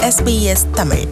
SBS Tamil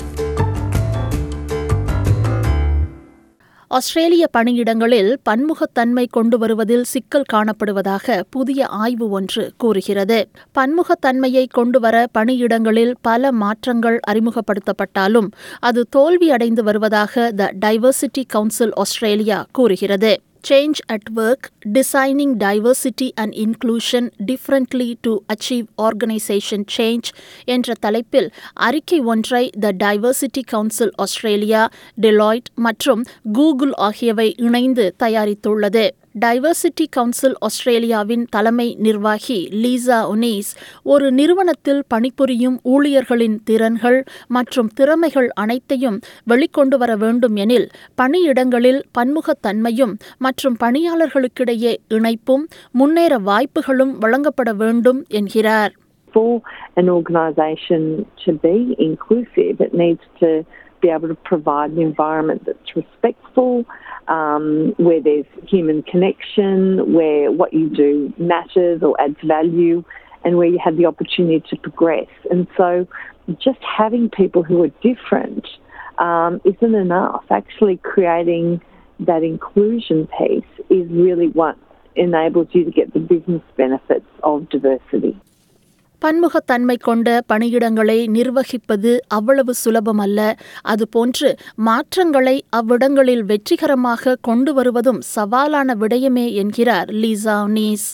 ஆஸ்திரேலிய பணியிடங்களில் பன்முகத்தன்மை கொண்டு வருவதில் சிக்கல் காணப்படுவதாக புதிய ஆய்வு ஒன்று கூறுகிறது பன்முகத்தன்மையை கொண்டுவர பணியிடங்களில் பல மாற்றங்கள் அறிமுகப்படுத்தப்பட்டாலும் அது தோல்வியடைந்து வருவதாக த டைவர்சிட்டி கவுன்சில் ஆஸ்திரேலியா கூறுகிறது Change at Work Designing Diversity and Inclusion Differently to Achieve Organization Change என்ற தலைப்பில் அறிக்கை ஒன்றை the diversity council Australia Deloitte மற்றும் கூகுள் ஆகியவை இணைந்து தயாரித்துள்ளது டைவர்சிட்டி கவுன்சில் ஆஸ்திரேலியாவின் தலைமை நிர்வாகி லீசா ஒனீஸ் ஒரு நிறுவனத்தில் பணிபுரியும் ஊழியர்களின் திறன்கள் மற்றும் திறமைகள் அனைத்தையும் வெளிக்கொண்டு வர வேண்டும் எனில் பணியிடங்களில் பன்முகத்தன்மையும் மற்றும் பணியாளர்களுக்கிடையே இணைப்பும் முன்னேற வாய்ப்புகளும் வழங்கப்பட வேண்டும் என்கிறார் For an organisation to be inclusive, it needs to be able to provide an environment that's respectful, um, where there's human connection, where what you do matters or adds value, and where you have the opportunity to progress. And so, just having people who are different um, isn't enough. Actually, creating that inclusion piece is really what enables you to get the business benefits of diversity. பன்முகத்தன்மை கொண்ட பணியிடங்களை நிர்வகிப்பது அவ்வளவு சுலபமல்ல அதுபோன்று மாற்றங்களை அவ்விடங்களில் வெற்றிகரமாக கொண்டு வருவதும் சவாலான விடயமே என்கிறார் Lisa Annese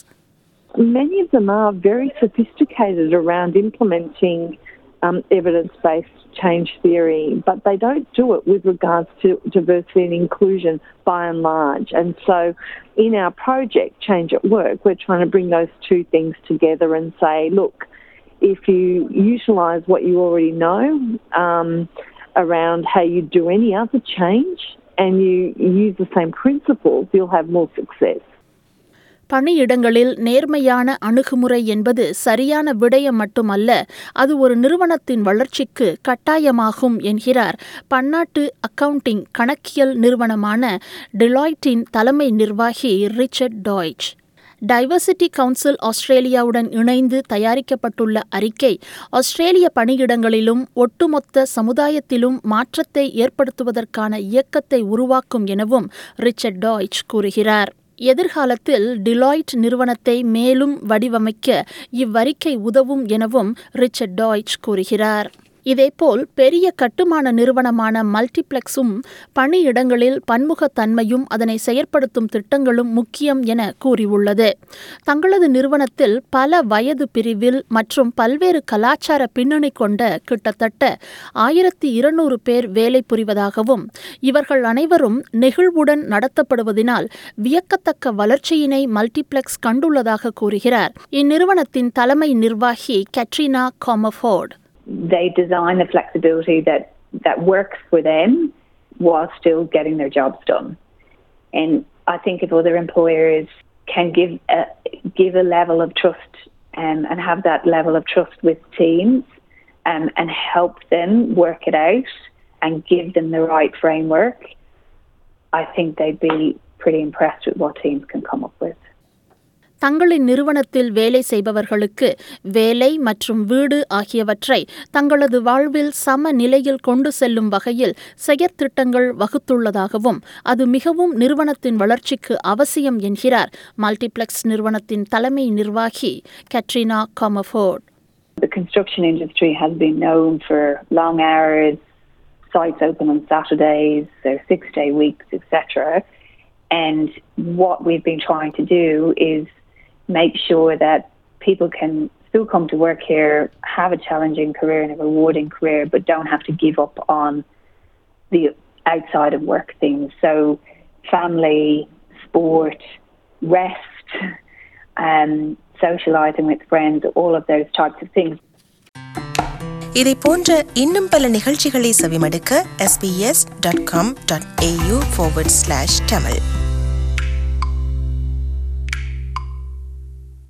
Many of them are very sophisticated around implementing um, evidence based change theory, but they don't do it with regards to diversity and inclusion by and large. And so, in our project, Change at Work, we're trying to bring those two things together and say, look, if you utilise what you already know um, around how you do any other change and you use the same principles, you'll have more success. பணியிடங்களில் நேர்மையான அணுகுமுறை என்பது சரியான விடயம் மட்டுமல்ல அது ஒரு நிறுவனத்தின் வளர்ச்சிக்கு கட்டாயமாகும் என்கிறார் பன்னாட்டு அக்கவுண்டிங் கணக்கியல் நிறுவனமான டிலாய்டின் தலைமை நிர்வாகி ரிச்சர்ட் டாய்ச் டைவர்சிட்டி கவுன்சில் ஆஸ்திரேலியாவுடன் இணைந்து தயாரிக்கப்பட்டுள்ள அறிக்கை ஆஸ்திரேலிய பணியிடங்களிலும் ஒட்டுமொத்த சமுதாயத்திலும் மாற்றத்தை ஏற்படுத்துவதற்கான இயக்கத்தை உருவாக்கும் எனவும் ரிச்சர்ட் டாய்ச் கூறுகிறார் எதிர்காலத்தில் டிலாய்ட் நிறுவனத்தை மேலும் வடிவமைக்க இவ்வறிக்கை உதவும் எனவும் ரிச்சர்ட் டாய்ச் கூறுகிறார் இதேபோல் பெரிய கட்டுமான நிறுவனமான மல்டிப்ளெக்ஸும் பணியிடங்களில் பன்முகத்தன்மையும் அதனை செயற்படுத்தும் திட்டங்களும் முக்கியம் என கூறியுள்ளது தங்களது நிறுவனத்தில் பல வயது பிரிவில் மற்றும் பல்வேறு கலாச்சார பின்னணி கொண்ட கிட்டத்தட்ட ஆயிரத்தி இருநூறு பேர் வேலை புரிவதாகவும் இவர்கள் அனைவரும் நெகிழ்வுடன் நடத்தப்படுவதினால் வியக்கத்தக்க வளர்ச்சியினை மல்டிப்ளெக்ஸ் கண்டுள்ளதாக கூறுகிறார் இந்நிறுவனத்தின் தலைமை நிர்வாகி Katrina Comfort they design the flexibility that that works for them while still getting their jobs done. And I think if other employers can give a, give a level of trust um, and have that level of trust with teams um, and help them work it out and give them the right framework, I think they'd be pretty impressed with what teams can come up with. தங்களின் நிறுவனத்தில் வேலை செய்பவர்களுக்கு வேலை மற்றும் வீடு ஆகியவற்றை தங்களது வாழ்வில் சம நிலையில் கொண்டு செல்லும் வகையில் செயற்திட்டங்கள் வகுத்துள்ளதாகவும் அது மிகவும் நிறுவனத்தின் வளர்ச்சிக்கு அவசியம் என்கிறார் மல்டிப்ளெக்ஸ் நிறுவனத்தின் தலைமை நிர்வாகி Katrina Comfort The construction industry has been known for long hours, sites open on Saturdays, their six day weeks, etc. And what we've been trying to do is make sure that people can still come to work here, have a challenging career and a rewarding career, but don't have to give up on the outside of work things. So, family, sport, rest, um, socializing with friends, all of those types of things. இதை போன்ற இன்னும் பல நிகழ்ச்சிகளை செவிமடுக்க sbs.com.au forward slash tamil